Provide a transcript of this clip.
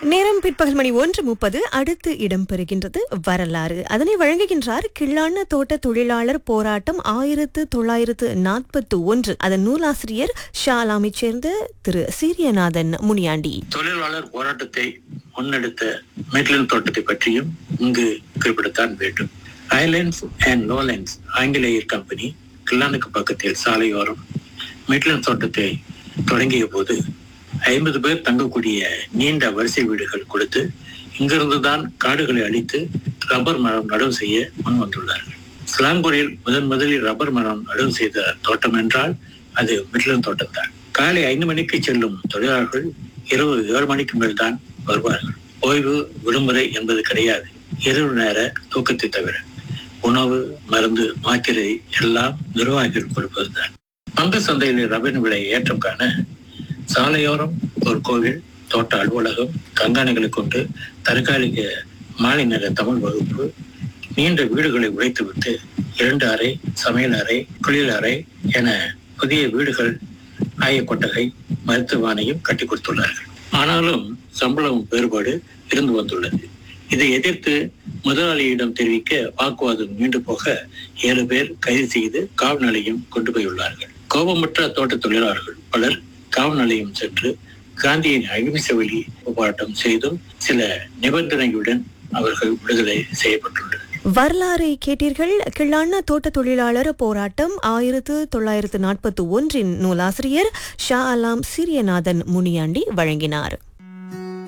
நேரம் பிற்பகல் மணி ஒன்று முப்பது அடுத்து இடம்பெறுகின்றது வரலாறு அதனை வழங்குகின்றார் கிள்ளான தோட்ட தொழிலாளர் போராட்டம் ஆயிரத்து தொள்ளாயிரத்து நாற்பத்தி ஒன்று அதன் நூலாசிரியர் ஷாலாமைச் சேர்ந்த திரு சீரியநாதன் முனியாண்டி தொழிலாளர் போராட்டத்தை முன்னெடுத்த மெட்லன் தோட்டத்தை பற்றியும் இங்கு குறிப்பிடத்தான் வேண்டும் ஐலேண்ட்ஸ் அண்ட் லோலேண்ட்ஸ் ஆங்கிலேயர் கம்பெனி கில்லானுக்கு பக்கத்தில் சாலையோரம் மெட்லன் தோட்டத்தை தொடங்கிய போது ஐம்பது பேர் தங்கக்கூடிய நீண்ட வரிசை வீடுகள் கொடுத்து இங்கிருந்து தான் காடுகளை அழித்து ரப்பர் மரம் நடவு செய்ய முன் வந்துள்ளார்கள் ஸ்லாங்கூரில் முதன் முதலில் ரப்பர் மரம் நடவு செய்த தோட்டம் என்றால் அது மிட்லன் தோட்டம் தான் காலை ஐந்து மணிக்கு செல்லும் தொழிலாளர்கள் இரவு ஏழு மணிக்கு மேல் தான் வருவார்கள் ஓய்வு விடுமுறை என்பது கிடையாது இரவு நேர தூக்கத்தை தவிர உணவு மருந்து மாத்திரை எல்லாம் நிர்வாகிகள் கொடுப்பதுதான் பங்கு சந்தையில் ரபின் விலை ஏற்றம் காண சாலையோரம் ஒரு கோவில் தோட்ட அலுவலகம் கண்காணிகளை கொண்டு தற்காலிக மாலை நேர தமிழ் வகுப்பு நீண்ட வீடுகளை உடைத்துவிட்டு இரண்டு அறை சமையல் அறை குளியல் அறை என புதிய வீடுகள் ஆய கொட்டகை மருத்துவமனையும் கட்டி கொடுத்துள்ளார்கள் ஆனாலும் சம்பளம் வேறுபாடு இருந்து வந்துள்ளது இதை எதிர்த்து முதலாளியிடம் தெரிவிக்க வாக்குவாதம் நீண்டு போக ஏழு பேர் கைது செய்து காவல் நிலையம் கொண்டு போயுள்ளார்கள் கோபமற்ற தோட்ட தொழிலாளர்கள் பலர் காவல் நிலையம் சென்று காந்தியின் அகிம்சை வழி போராட்டம் செய்தும் சில நிபந்தனைகளுடன் அவர்கள் விடுதலை செய்யப்பட்டுள்ளனர் வரலாறை கேட்டீர்கள் கிள்ளான தோட்ட தொழிலாளர் போராட்டம் ஆயிரத்து தொள்ளாயிரத்து நாற்பத்தி ஒன்றின் நூலாசிரியர் ஷா அலாம் சீரியநாதன் முனியாண்டி வழங்கினார்